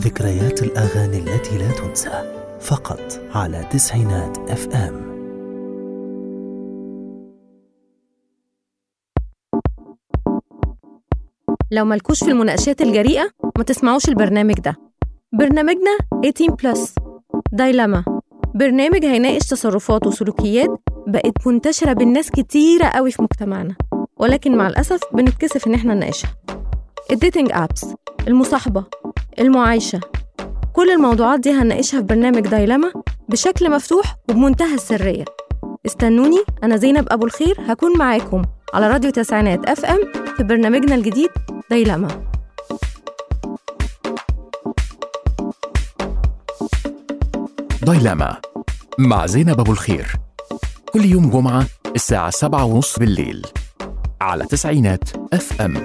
ذكريات الأغاني التي لا تنسى فقط على تسعينات اف ام لو مالكوش في المناقشات الجريئة ما تسمعوش البرنامج ده برنامجنا 18 بلس دايلاما برنامج هيناقش تصرفات وسلوكيات بقت منتشرة بين ناس كتيرة قوي في مجتمعنا ولكن مع الأسف بنتكسف إن احنا نناقشها الديتنج أبس المصاحبة المعايشة كل الموضوعات دي هنناقشها في برنامج دايلاما بشكل مفتوح وبمنتهى السرية استنوني أنا زينب أبو الخير هكون معاكم على راديو تسعينات اف ام في برنامجنا الجديد دايلاما دايلاما مع زينب أبو الخير كل يوم جمعة الساعة سبعة ونص بالليل على تسعينات اف ام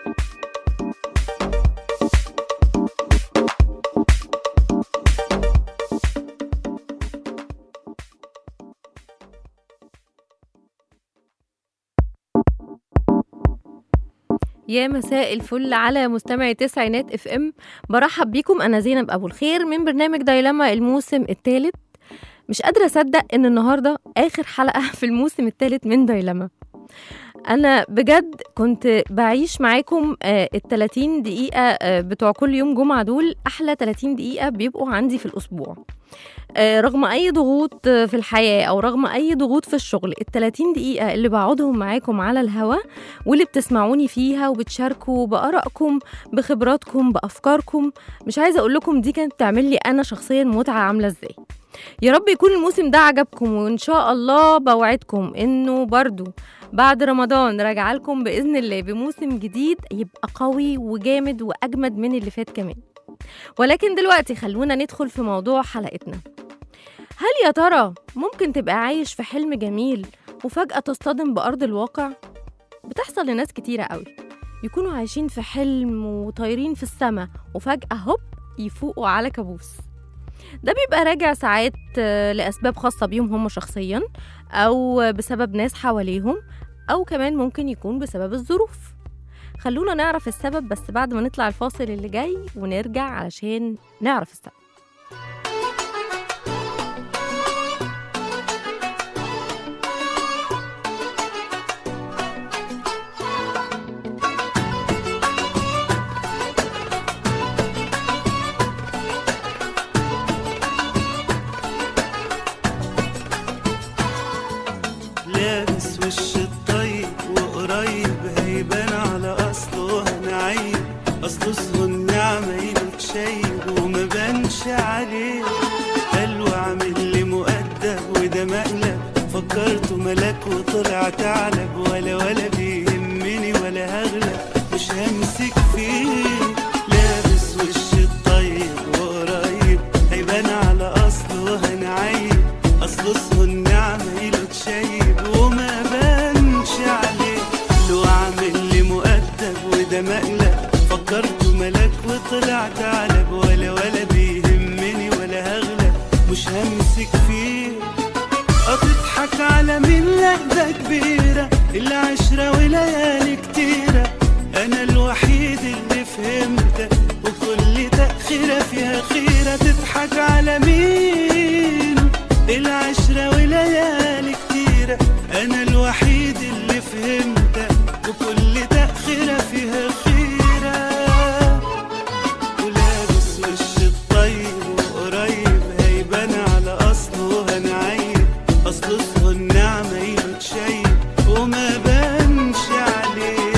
يا مساء الفل على مستمعي تسعينات اف ام برحب بيكم انا زينب ابو الخير من برنامج دايلاما الموسم الثالث مش قادره اصدق ان النهارده اخر حلقه في الموسم الثالث من دايلاما انا بجد كنت بعيش معاكم ال 30 دقيقه آه، بتوع كل يوم جمعه دول احلى 30 دقيقه بيبقوا عندي في الاسبوع آه، رغم اي ضغوط آه، في الحياه او رغم اي ضغوط في الشغل ال 30 دقيقه اللي بقعدهم معاكم على الهوا واللي بتسمعوني فيها وبتشاركوا بارائكم بخبراتكم بافكاركم مش عايزه اقول لكم دي كانت بتعمل لي انا شخصيا متعه عامله ازاي يا رب يكون الموسم ده عجبكم وان شاء الله بوعدكم انه برضو بعد رمضان راجعه لكم باذن الله بموسم جديد يبقى قوي وجامد واجمد من اللي فات كمان ولكن دلوقتي خلونا ندخل في موضوع حلقتنا هل يا ترى ممكن تبقى عايش في حلم جميل وفجأة تصطدم بأرض الواقع؟ بتحصل لناس كتيرة قوي يكونوا عايشين في حلم وطايرين في السماء وفجأة هوب يفوقوا على كابوس ده بيبقى راجع ساعات آه، لأسباب خاصة بيهم هم شخصيا أو بسبب ناس حواليهم أو كمان ممكن يكون بسبب الظروف خلونا نعرف السبب بس بعد ما نطلع الفاصل اللي جاي ونرجع علشان نعرف السبب لابس وش الطيب وقريب هيبان على اصله هنعيب اصله اسمه النعمة يلك شايب وما بانش عليه قالوا عامل لي مؤدب وده مقلب فكرته ملاك وطلع ثعلب ولا ولا بيهمني ولا هغلب مش همسك فيه لابس وش الطيب وقريب هيبان على اصله هنعيب اصله اسمه النعمة يلك شايب وما بانش عليه لو عامل لي مؤدب وده مقلب فكرته ملاك وطلع ثعلب ولا ولا بيهمني ولا هغلب مش همسك فيه هتضحك على مين لا ده كبيرة العشرة وليالي كتيرة أنا الوحيد اللي فهمتك وكل تأخيرة فيها خيرة تضحك على مين العشرة وليالي كتيرة أنا الوحيد اللي فهمتك وكل تأخيرة فيها خيرة ولابس وش الطيب وقريب هيبان على اصله هنعيب اصله اسمه النعمة يلك شايب وما بانش عليه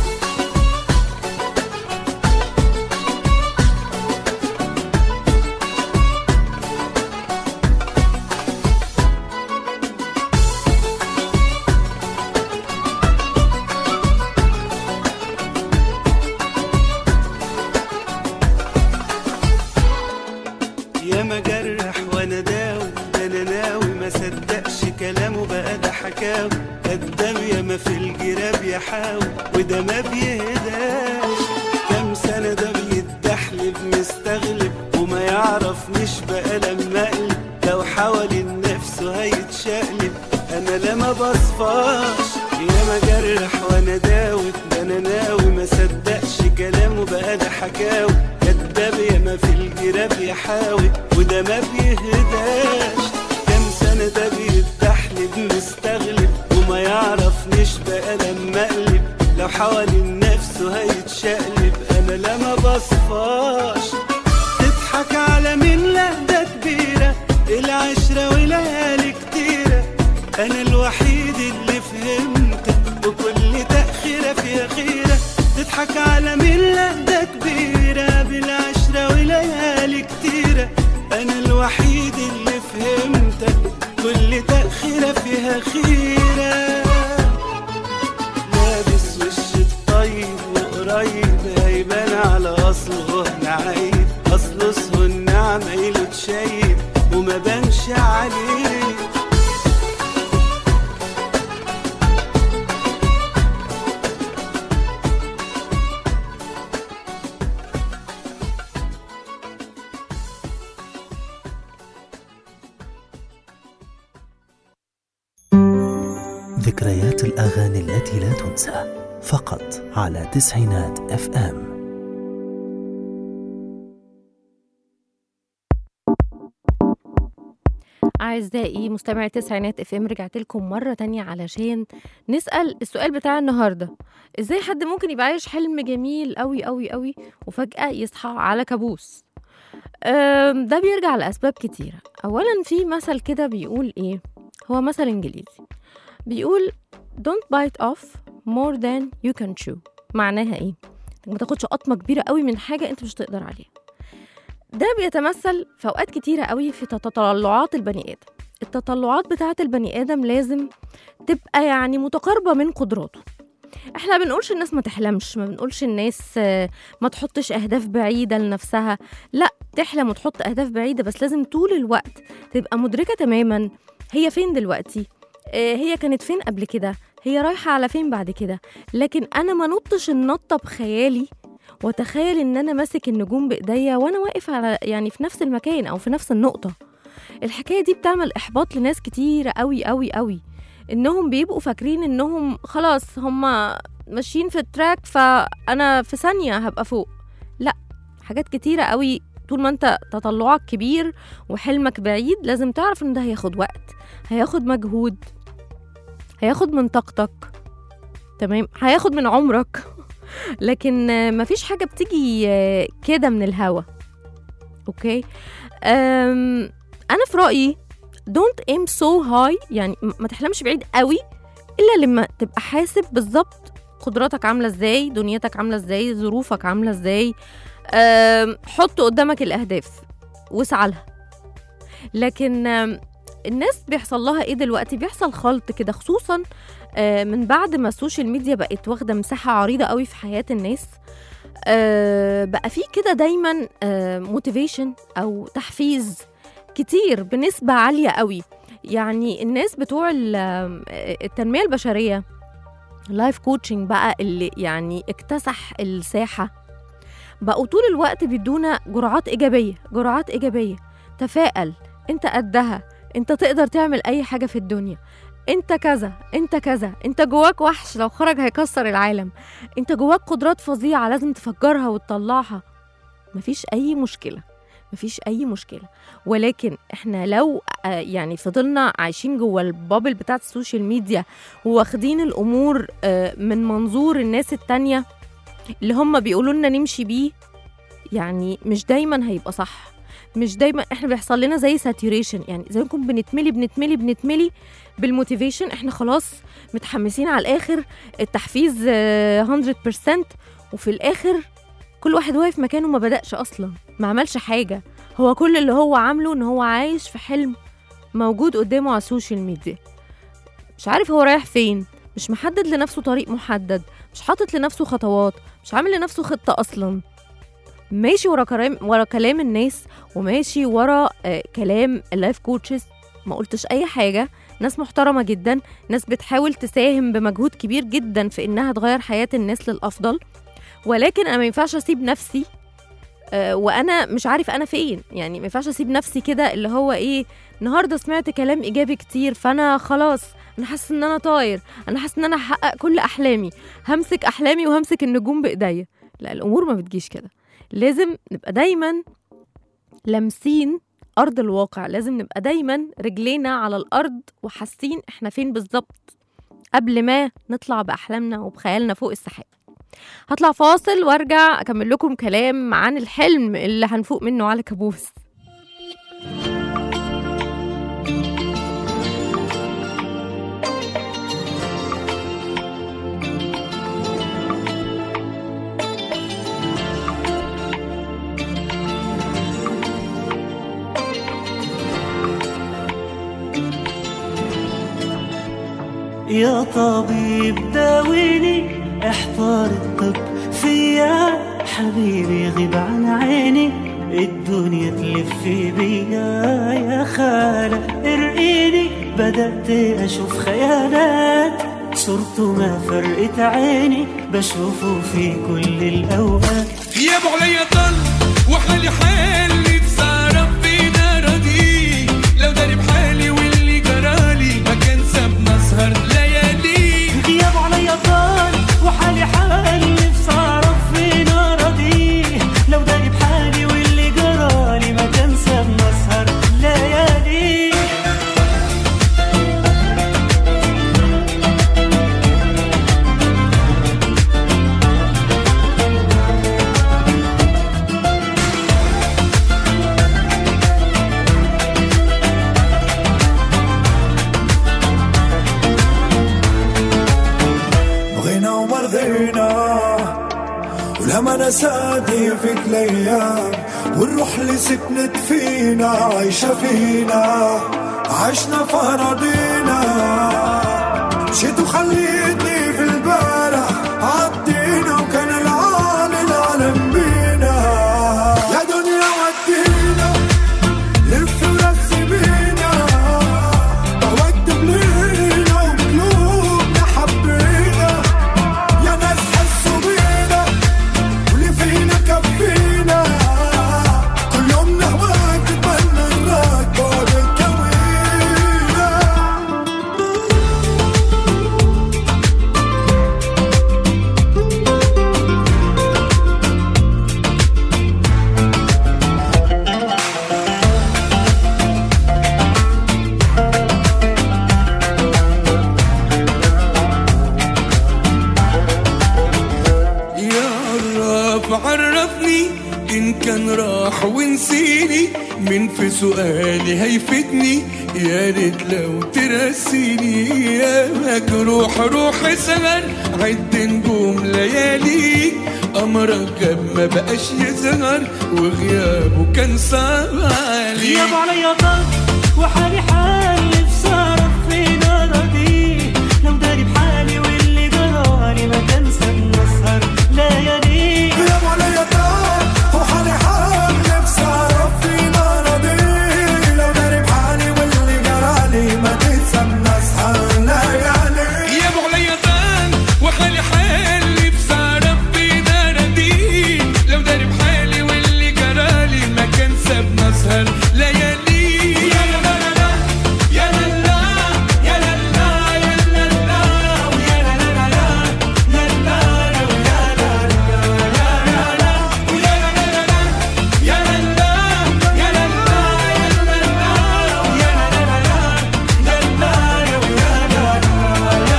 يا ما جرح وانا داوي ده انا ناوي ما صدقش كلامه بقى ده حكاوي قدام يا ما في الجراب يحاول وده ما بيهداش كام سنة ده بيتدحلب مستغلب وما يعرفنيش بقى لما اقلب لو حاول نفسه هيتشقلب انا لا ما بصفاش يا ما جرح وانا داوي ده انا ناوي ما صدقش كلامه بقى ده حكاوي كداب يا ما في الجراب الجراب يحاول وده ما بيهداش كام سنة ده بيتدحلب مستغلب وما يعرفنيش بقى لما اقلب لو حوالين نفسه هيتشقلب انا لا ما بصفاش تضحك على مين لا ده كبيرة العشرة وليالي كتيرة أنا الوحيد اللي فهمتك وكل تأخيرة فيها خيرة تضحك على مين لا ده كبيرة بالعشرة وليالي كتيرة أنا الوحيد اللي فهمتك كل تأخيرة فيها خيرة لابس وش الطيب وقريب هيبان على اصله نعيب اصله سهو النعمة له تشيب وما بانش عليه ذكريات الأغاني التي لا تنسى فقط على تسعينات اف ام أعزائي مستمعي تسعينات اف ام رجعت لكم مرة تانية علشان نسأل السؤال بتاع النهاردة ازاي حد ممكن يبقى عايش حلم جميل قوي قوي قوي وفجأة يصحى على كابوس أم، ده بيرجع لأسباب كتيرة أولا في مثل كده بيقول ايه هو مثل إنجليزي بيقول don't bite off more than you can chew معناها ايه إنك ما تاخدش قطمة كبيرة قوي من حاجة انت مش تقدر عليها ده بيتمثل في اوقات كتيره قوي في تطلعات البني ادم التطلعات بتاعه البني ادم لازم تبقى يعني متقاربه من قدراته احنا ما بنقولش الناس ما تحلمش ما بنقولش الناس آه، ما تحطش اهداف بعيده لنفسها لا تحلم وتحط اهداف بعيده بس لازم طول الوقت تبقى مدركه تماما هي فين دلوقتي آه، هي كانت فين قبل كده هي رايحه على فين بعد كده لكن انا ما نطش النطه بخيالي وتخيل ان انا ماسك النجوم بايديا وانا واقف على يعني في نفس المكان او في نفس النقطه الحكايه دي بتعمل احباط لناس كتيره قوي قوي قوي انهم بيبقوا فاكرين انهم خلاص هم ماشيين في التراك فانا في ثانيه هبقى فوق لا حاجات كتيره قوي طول ما انت تطلعك كبير وحلمك بعيد لازم تعرف ان ده هياخد وقت هياخد مجهود هياخد من طاقتك تمام هياخد من عمرك لكن آه، مفيش حاجة بتيجي آه، كده من الهوا اوكي أم، انا في رأيي don't aim so high يعني م- ما تحلمش بعيد قوي الا لما تبقى حاسب بالظبط قدراتك عاملة ازاي دنيتك عاملة ازاي ظروفك عاملة ازاي أم، حط قدامك الاهداف واسعى لها لكن أم، الناس بيحصل لها ايه دلوقتي بيحصل خلط كده خصوصا آه، من بعد ما السوشيال ميديا بقت واخده مساحه عريضه قوي في حياه الناس آه، بقى في كده دايما موتيفيشن او تحفيز كتير بنسبه عاليه قوي يعني الناس بتوع ال- آه، التنميه البشريه لايف كوتشنج بقى اللي يعني اكتسح الساحه بقوا طول الوقت بيدونا جرعات ايجابيه جرعات ايجابيه تفائل انت قدها انت تقدر تعمل اي حاجه في الدنيا انت كذا انت كذا انت جواك وحش لو خرج هيكسر العالم انت جواك قدرات فظيعه لازم تفجرها وتطلعها مفيش اي مشكله مفيش اي مشكله ولكن احنا لو آه، يعني فضلنا عايشين جوه البابل بتاعت السوشيال ميديا واخدين الامور آه، من منظور الناس التانية اللي هم بيقولوا لنا نمشي بيه يعني مش دايما هيبقى صح مش دايما احنا بيحصل لنا زي ساتوريشن يعني زي ما نكون بنتملي بنتملي بنتملي بالموتيفيشن احنا خلاص متحمسين على الاخر التحفيز آه، 100% وفي الاخر كل واحد واقف مكانه ما بدأش اصلا ما عملش حاجه هو كل اللي هو عامله ان هو عايش في حلم موجود قدامه على السوشيال ميديا مش عارف هو رايح فين مش محدد لنفسه طريق محدد مش حاطط لنفسه خطوات مش عامل لنفسه خطه اصلا ماشي ورا كلام ورا كلام الناس وماشي ورا آه كلام اللايف كوتشز ما قلتش اي حاجه ناس محترمه جدا ناس بتحاول تساهم بمجهود كبير جدا في انها تغير حياه الناس للافضل ولكن انا ما ينفعش اسيب نفسي آه، وانا مش عارف انا فين يعني ما ينفعش اسيب نفسي كده اللي هو ايه النهارده سمعت كلام ايجابي كتير فانا خلاص انا حاسس ان انا طاير انا حاسس ان انا هحقق كل احلامي همسك احلامي وهمسك النجوم بايديا لا الامور ما بتجيش كده لازم نبقى دايما لامسين ارض الواقع لازم نبقى دايما رجلينا على الارض وحاسين احنا فين بالظبط قبل ما نطلع باحلامنا وبخيالنا فوق السحاب هطلع فاصل وارجع اكمل لكم كلام عن الحلم اللي هنفوق منه على كابوس يا طبيب داويني احضر الطب فيا حبيبي غيب عن عيني الدنيا تلف بيا يا خالة ارقيني بدأت أشوف خيالات صرته ما فرقت عيني بشوفه في كل الأوقات يا ابو عليا طل وحالي حالي بصار ربنا راضي لو داري بحالي واللي جرالي ما كان سابنا سهر ليالي غياب عليا طال وحالي حالي بصرف فينا راضي لو داري بحالي واللي جرالي ما كان ساب مسهر ليالي بغينا وما رضينا ولما نسادي فيك الايام والروح اللي سكنت فينا عايشة فينا عشنا فراضينا مشيت وخليتني في البارح عدينا وكان العالي العالم بينا يا دنيا ودينا لف ورسي بينا وقت بلينا وبقلوبنا حبينا يا ناس حسوا بينا واللي فينا كفينا كل يوم نهواك نتمنى نراك بعد الكوينة يا عرف عرفني ان كان راح ونسيني من في سؤالي هيفتني يا ريت لو ترسيني يا مجروح روح سهر عد نجوم ليالي امرك جاب ما بقاش يظهر وغيابه كان صعب علي غياب عليا طال وحالي حالي بصرف فينا راضي لو داري بحالي واللي جرالي ما كان ساب مسهر ليالي يا مولاي طار وحالي حال نفسي اعرف فينا راضي لو داري بحالي واللي جرالي ما تتسمى اسهر ليالي يا ابو عليا طال وحالي حالي بصار ربنا راضي لو داري بحالي واللي جرالي ما كان سابنا سهر ليالي يا لا لا لا يا لا لا يا لا لا يا لا لا ويا لا لا لا لا لا لا ويا لا لا لا لا ويا لا لا لا يا لا لا يا لا لا يا لا لا ويا لا لا لا لا لا ويا لا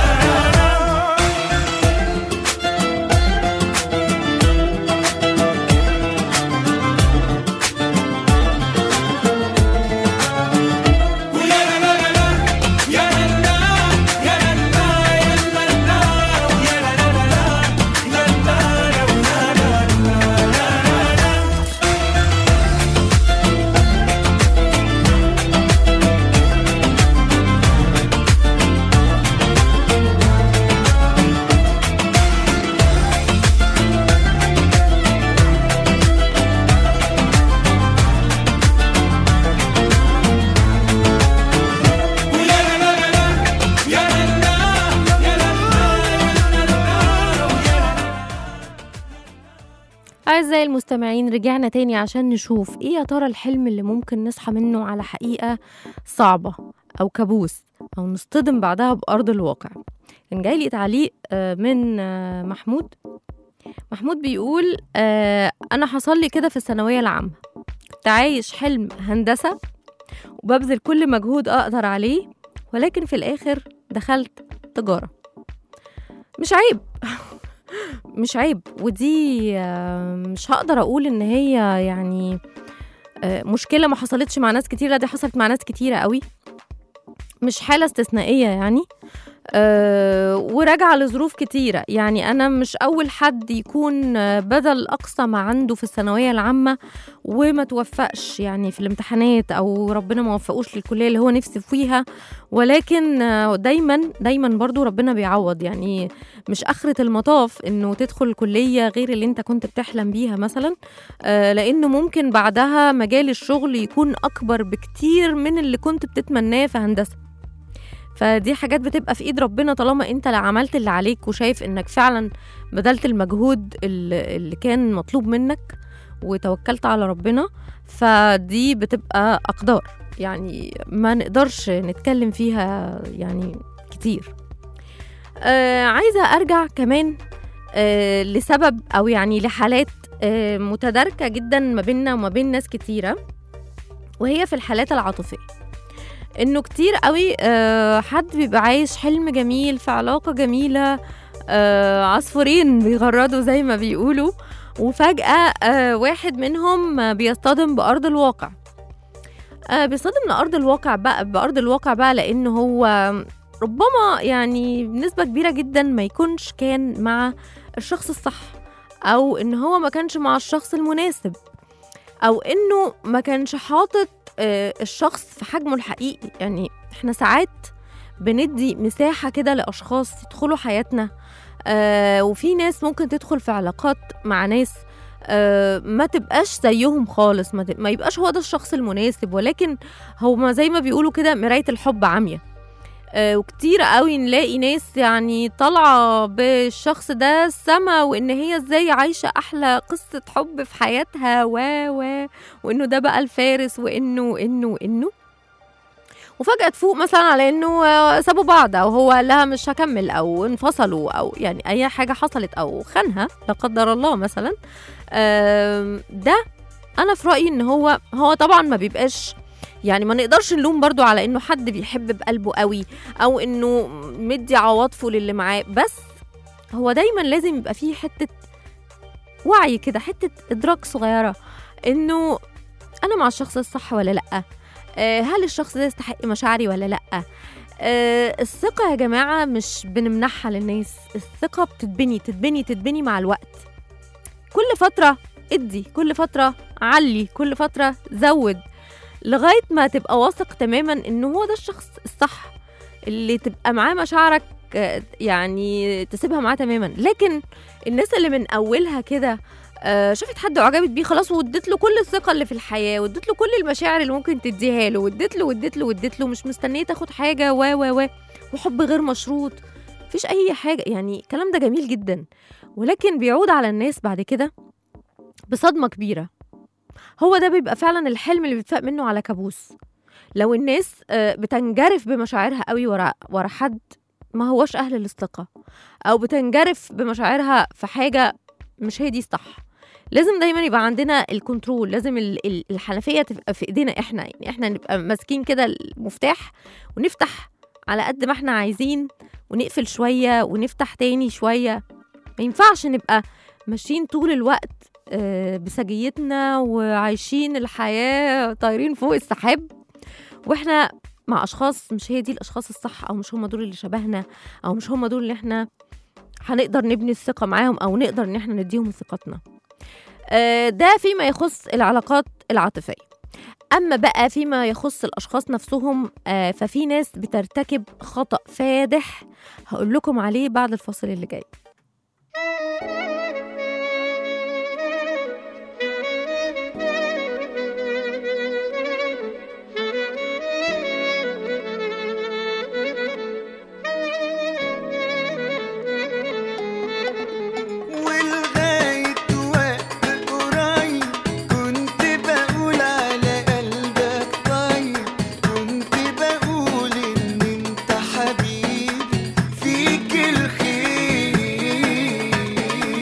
ويا لا لا لا لا يا لا لا يا لا لا يا لا لا ويا لا لا لا لا لا لا ويا لا لا لا ويا لا لا لا لا يا لا لا يا لا لا يا لا لا ويا أعزائي المستمعين رجعنا تاني عشان نشوف إيه يا ترى الحلم اللي ممكن نصحى منه على حقيقة صعبة أو كابوس أو نصطدم بعدها بأرض الواقع كان جاي لي تعليق آه، من آه، محمود محمود بيقول آه، أنا حصل لي كده في الثانوية العامة كنت كنت عايش حلم هندسة وببذل كل مجهود أقدر عليه ولكن في الآخر دخلت تجارة مش عيب مش عيب ودي آه، مش هقدر أقول إن هي يعني آه، مشكلة ما حصلتش مع ناس كتير لا دي حصلت مع ناس كتيرة قوي مش حالة استثنائية يعني أه وراجعة لظروف كتيرة يعني أنا مش أول حد يكون آه، بذل أقصى ما عنده في الثانوية العامة وما توفقش يعني في الامتحانات أو ربنا ما وفقوش للكلية اللي هو نفسه فيها ولكن آه، دايما دايما برضو ربنا بيعوض يعني مش آخرة المطاف إنه تدخل كلية غير اللي أنت كنت بتحلم بيها مثلا آه، لأنه ممكن بعدها مجال الشغل يكون أكبر بكتير من اللي كنت بتتمناه في هندسة فدي حاجات بتبقى في ايد ربنا طالما انت اللي عملت اللي عليك وشايف انك فعلا بذلت المجهود اللي اللي كان مطلوب منك وتوكلت على ربنا فدي بتبقى اقدار يعني ما نقدرش نتكلم فيها يعني كتير آه عايزه ارجع كمان آه لسبب او يعني لحالات آه متداركه جدا ما بيننا وما بين ناس كتيره وهي في الحالات العاطفيه انه كتير قوي آه حد بيبقى عايش حلم جميل في علاقه جميله آه عصفورين بيغردوا زي ما بيقولوا وفجاه آه واحد منهم آه، بيصطدم بارض الواقع آه بيصطدم لارض الواقع بقى بارض الواقع بقى لانه هو ربما يعني بنسبه كبيره جدا ما يكونش كان مع الشخص الصح او ان هو ما كانش مع الشخص المناسب او انه ما كانش حاطط آه، الشخص في حجمه الحقيقي يعني احنا ساعات بندي مساحة كده لأشخاص يدخلوا حياتنا آه وفي ناس ممكن تدخل في علاقات مع ناس آه ما تبقاش زيهم خالص ما, تب... ما يبقاش هو ده الشخص المناسب ولكن هو ما زي ما بيقولوا كده مراية الحب عمية آه وكتير قوي نلاقي ناس يعني طالعة بالشخص ده السما وإن هي ازاي عايشة أحلى قصة حب في حياتها و و وانه ده بقى الفارس وانه وانه وانه وفجأة تفوق مثلا على انه آه، سابوا بعض او هو قال لها مش هكمل او انفصلوا او يعني اي حاجة حصلت او خانها لا قدر الله مثلا آم، ده انا في رأيي ان هو هو طبعا ما بيبقاش يعني ما نقدرش نلوم برضو على انه حد بيحب بقلبه قوي او انه مدي عواطفه للي معاه بس هو دايما لازم يبقى فيه حتة وعي كده حتة ادراك صغيرة انه انا مع الشخص الصح ولا لا آه، هل الشخص ده يستحق مشاعري ولا لا آه، الثقة يا جماعة مش بنمنحها للناس الثقة بتتبني تتبني تتبني مع الوقت كل فترة ادي كل فترة علي كل فترة زود لغاية ما تبقى واثق تماما انه هو ده الشخص الصح اللي تبقى معاه مشاعرك آه، يعني تسيبها معاه تماما لكن الناس اللي من اولها كده آه، شافت حد وعجبت بيه خلاص واديت له كل الثقه اللي في الحياه واديت له كل المشاعر اللي ممكن تديها له واديت له واديت له واديت له مش مستنيه تاخد حاجه و و و وحب غير مشروط مفيش اي حاجه يعني الكلام ده جميل جدا ولكن بيعود على الناس بعد كده بصدمه كبيره هو ده بيبقى فعلا الحلم اللي بيتفاق منه على كابوس لو الناس آه، بتنجرف بمشاعرها قوي ورا ورا حد ما هوش اهل للثقه او بتنجرف بمشاعرها في حاجه مش هي دي صح لازم دايما يبقى عندنا الكنترول لازم ال- ال- الحنفيه تبقى في ايدينا احنا يعني احنا نبقى ماسكين كده المفتاح ونفتح على قد ما احنا عايزين ونقفل شويه ونفتح تاني شويه ما ينفعش نبقى ماشيين طول الوقت آه، بسجيتنا وعايشين الحياه طايرين فوق السحاب واحنا مع اشخاص مش هي دي الاشخاص الصح او مش هم دول اللي شبهنا او مش هم دول اللي احنا هنقدر نبني الثقه معاهم او نقدر ان احنا نديهم ثقتنا آه، ده فيما يخص العلاقات العاطفيه اما بقى فيما يخص الاشخاص نفسهم آه، ففي ناس بترتكب خطا فادح هقول لكم عليه بعد الفاصل اللي جاي ولغاية وقت قريب كنت بقول على قلبك طيب كنت بقول إن أنت حبيبي فيك الخير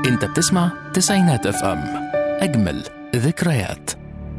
انت بتسمع تسعينات اف ام اجمل ذكريات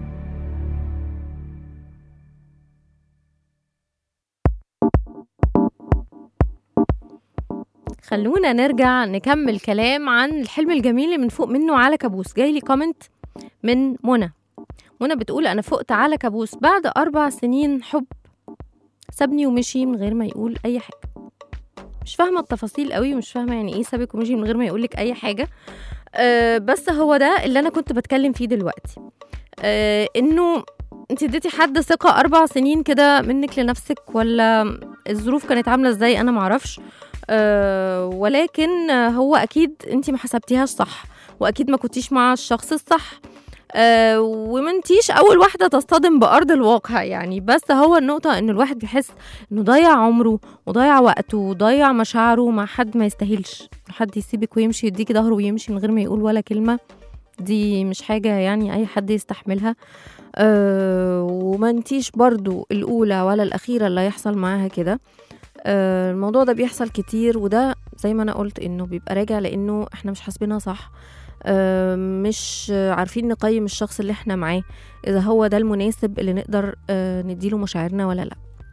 خلونا نرجع نكمل كلام عن الحلم الجميل اللي من فوق منه على كابوس جاي لي كومنت من منى منى بتقول انا فقت على كابوس بعد اربع سنين حب سابني ومشي من غير ما يقول اي حاجه مش فاهمه التفاصيل قوي ومش فاهمه يعني ايه سابك ومشي من غير ما يقولك اي حاجه أه بس هو ده اللي انا كنت بتكلم فيه دلوقتي أه انه انت اديتي حد ثقه اربع سنين كده منك لنفسك ولا الظروف كانت عامله ازاي انا معرفش أه ولكن هو اكيد انت ما حسبتيهاش صح واكيد ما كنتيش مع الشخص الصح أه ومنتيش اول واحده تصطدم بارض الواقع يعني بس هو النقطه ان الواحد بيحس انه ضيع عمره وضيع وقته وضيع مشاعره مع حد ما يستاهلش حد يسيبك ويمشي يديكي ظهره ويمشي من غير ما يقول ولا كلمه دي مش حاجه يعني اي حد يستحملها أه وما انتيش برضو الاولى ولا الاخيره اللي هيحصل معاها كده أه الموضوع ده بيحصل كتير وده زي ما انا قلت انه بيبقى راجع لانه احنا مش حاسبينها صح أه مش عارفين نقيم الشخص اللي احنا معاه اذا هو ده المناسب اللي نقدر أه نديله مشاعرنا ولا لا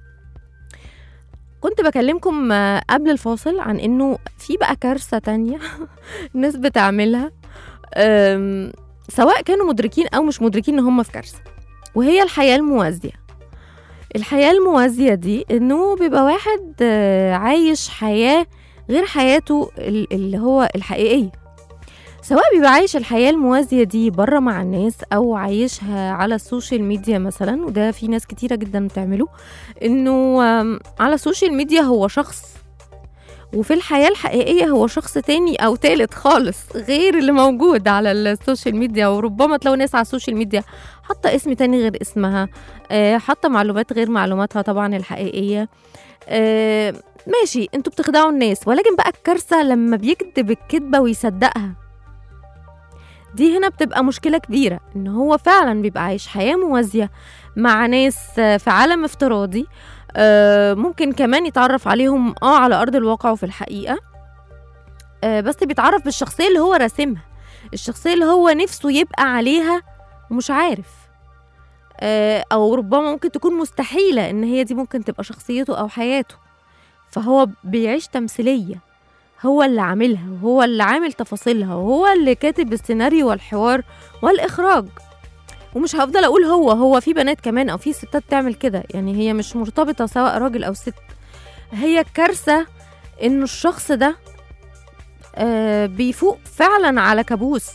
كنت بكلمكم آه، قبل الفاصل عن انه في بقى كارثة تانية الناس بتعملها أم، سواء كانوا مدركين او مش مدركين ان هم في كارثة وهي الحياة الموازية الحياة الموازية دي انه بيبقى واحد آه، عايش حياة غير حياته ال- اللي هو الحقيقية سواء بيبقى عايش الحياة الموازية دي بره مع الناس أو عايشها على السوشيال ميديا مثلا وده في ناس كتيرة جدا بتعمله إنه آم، على السوشيال ميديا هو شخص وفي الحياة الحقيقية هو شخص تاني أو تالت خالص غير اللي موجود على السوشيال ميديا وربما تلاقوا ناس على السوشيال ميديا حاطة اسم تاني غير اسمها آه، حاطة معلومات غير معلوماتها طبعا الحقيقية آه، ماشي انتوا بتخدعوا الناس ولكن بقى الكارثة لما بيكذب الكذبة ويصدقها دي هنا بتبقى مشكلة كبيرة ان هو فعلا بيبقى عايش حياة موازية مع ناس آه، في عالم افتراضي آه، ممكن كمان يتعرف عليهم اه على ارض الواقع وفي الحقيقة آه، بس بيتعرف بالشخصية اللي هو راسمها الشخصية اللي هو نفسه يبقى عليها ومش عارف آه، او ربما ممكن تكون مستحيلة ان هي دي ممكن تبقى شخصيته او حياته فهو بيعيش تمثيلية هو اللي عاملها وهو اللي عامل تفاصيلها وهو اللي كاتب السيناريو والحوار والإخراج ومش هفضل أقول هو هو في بنات كمان أو في ستات تعمل كده يعني هي مش مرتبطة سواء راجل أو ست هي الكارثة إنه الشخص ده آه بيفوق فعلا على كابوس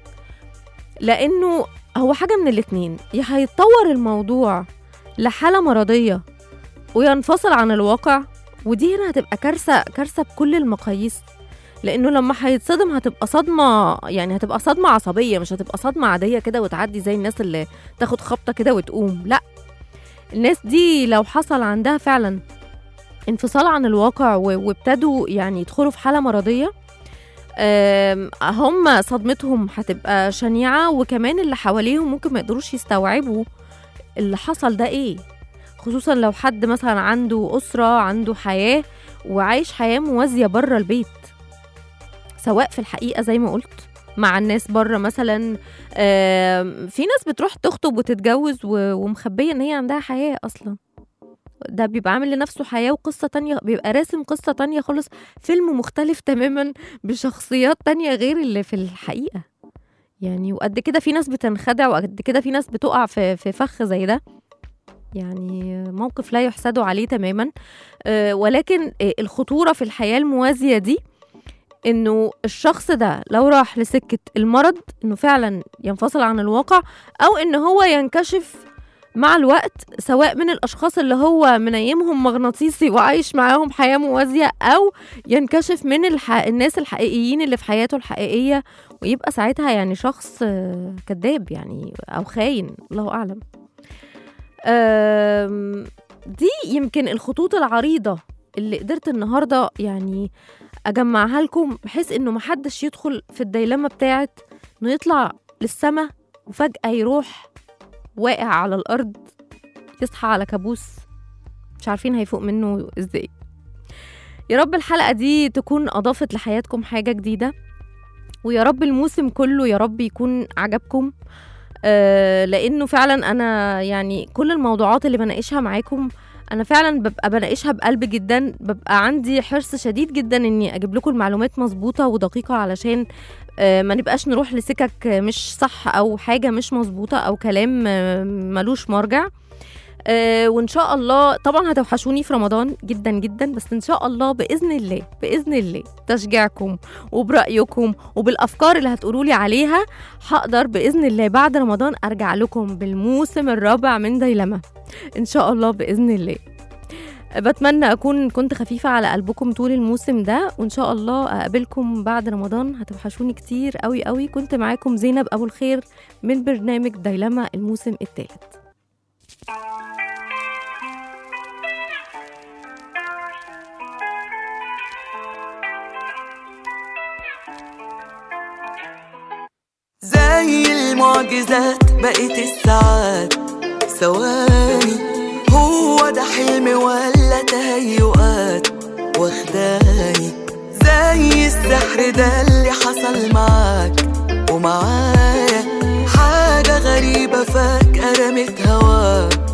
لأنه هو حاجة من الاتنين يا هيتطور الموضوع لحالة مرضية وينفصل عن الواقع ودي هنا هتبقى كارثة كارثة بكل المقاييس لأنه لما هيتصدم هتبقى صدمة يعني هتبقى صدمة عصبية مش هتبقى صدمة عادية كده وتعدي زي الناس اللي تاخد خبطة كده وتقوم لا الناس دي لو حصل عندها فعلا انفصال عن الواقع و- وابتدوا يعني يدخلوا في حالة مرضية آم، هم صدمتهم هتبقى شنيعة وكمان اللي حواليهم ممكن ما يقدروش يستوعبوا اللي حصل ده ايه خصوصا لو حد مثلا عنده أسرة عنده حياة وعايش حياة موازية بره البيت سواء في الحقيقة زي ما قلت مع الناس بره مثلا آم، في ناس بتروح تخطب وتتجوز و- ومخبية ان هي عندها حياة اصلا ده بيبقى عامل لنفسه حياة وقصة تانية بيبقى راسم قصة تانية خالص فيلم مختلف تماما بشخصيات تانية غير اللي في الحقيقة يعني وقد كده في ناس بتنخدع وقد كده في ناس بتقع في في فخ زي ده يعني موقف لا يحسد عليه تماما آه، ولكن آه، الخطورة في الحياة الموازية دي انه الشخص ده لو راح لسكة المرض انه فعلا ينفصل عن الواقع او ان هو ينكشف مع الوقت سواء من الاشخاص اللي هو منيمهم مغناطيسي وعايش معاهم حياة موازية او ينكشف من الح... الناس الحقيقيين اللي في حياته الحقيقية ويبقى ساعتها يعني شخص آه، كذاب يعني او خاين الله اعلم آم، دي يمكن الخطوط العريضة اللي قدرت النهاردة يعني أجمعها لكم بحيث إنه محدش يدخل في الديلمة بتاعت إنه يطلع للسما وفجأة يروح واقع على الأرض يصحى على كابوس مش عارفين هيفوق منه إزاي يا رب الحلقة دي تكون أضافت لحياتكم حاجة جديدة ويا رب الموسم كله يا رب يكون عجبكم آه لانه فعلا انا يعني كل الموضوعات اللي بناقشها معاكم انا فعلا ببقى بناقشها بقلب جدا ببقى عندي حرص شديد جدا اني اجيب لكم المعلومات مظبوطه ودقيقه علشان آه، ما نبقاش نروح لسكك مش صح او حاجه مش مظبوطه او كلام آه، ملوش مرجع آه، وان شاء الله طبعا هتوحشوني في رمضان جدا جدا بس ان شاء الله باذن الله باذن الله تشجيعكم وبرايكم وبالافكار اللي هتقولوا لي عليها هقدر باذن الله بعد رمضان ارجع لكم بالموسم الرابع من ديلما ان شاء الله باذن الله بتمنى اكون كنت خفيفه على قلبكم طول الموسم ده وان شاء الله اقابلكم بعد رمضان هتوحشوني كتير قوي قوي كنت معاكم زينب ابو الخير من برنامج ديلما الموسم الثالث زي المعجزات بقيت الساعات ثواني هو ده حلم ولا تهيؤات واخداني زي السحر ده اللي حصل معاك ومعايا حاجة غريبة فجأة رمت هواك